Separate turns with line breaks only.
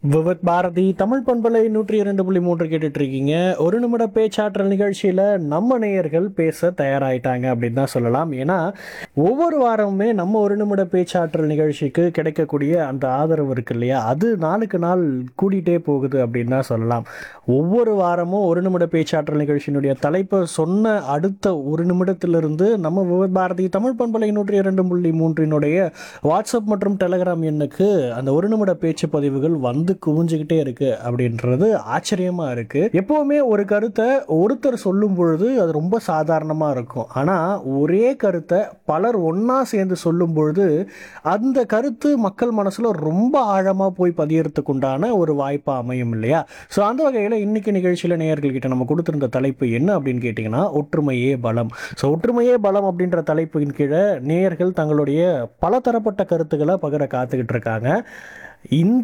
விவத் பாரதி தமிழ் பண்பலை நூற்றி இரண்டு புள்ளி மூன்று கேட்டுட்டு இருக்கீங்க ஒரு நிமிட பேச்சாற்றல் நிகழ்ச்சியில் நம்ம நேயர்கள் பேச தயாராயிட்டாங்க அப்படின்னு தான் சொல்லலாம் ஏன்னா ஒவ்வொரு வாரமுமே நம்ம ஒரு நிமிட பேச்சாற்றல் நிகழ்ச்சிக்கு கிடைக்கக்கூடிய அந்த ஆதரவு இருக்கு இல்லையா அது நாளுக்கு நாள் கூடிட்டே போகுது அப்படின்னு தான் சொல்லலாம் ஒவ்வொரு வாரமும் ஒரு நிமிட பேச்சாற்றல் நிகழ்ச்சியினுடைய தலைப்பை சொன்ன அடுத்த ஒரு நிமிடத்திலிருந்து நம்ம விவத் பாரதி தமிழ் பண்பலை நூற்றி இரண்டு புள்ளி மூன்றினுடைய வாட்ஸ்அப் மற்றும் டெலகிராம் எண்ணுக்கு அந்த ஒரு நிமிட பேச்சு பதிவுகள் வந்து குவிஞ்சுக்கிட்டே இருக்கு அப்படின்றது ஆச்சரியமா இருக்கு எப்பவுமே ஒரு கருத்தை ஒருத்தர் சொல்லும் பொழுது அது ரொம்ப சாதாரணமா இருக்கும் ஆனா ஒரே கருத்தை பலர் ஒண்ணா சேர்ந்து சொல்லும் பொழுது அந்த கருத்து மக்கள் மனசுல ரொம்ப ஆழமா போய் பதியறதுக்கு உண்டான ஒரு வாய்ப்பா அமையும் இல்லையா ஸோ அந்த வகையில் இன்னைக்கு நிகழ்ச்சியில் நேயர்கள்கிட்ட நம்ம கொடுத்திருந்த தலைப்பு என்ன அப்படின்னு கேட்டிங்கன்னா ஒற்றுமையே பலம் ஸோ ஒற்றுமையே பலம் அப்படின்ற தலைப்பின் கீழே நேயர்கள் தங்களுடைய பலதரப்பட்ட கருத்துக்களை பகிர காத்துக்கிட்டு இருக்காங்க இந்த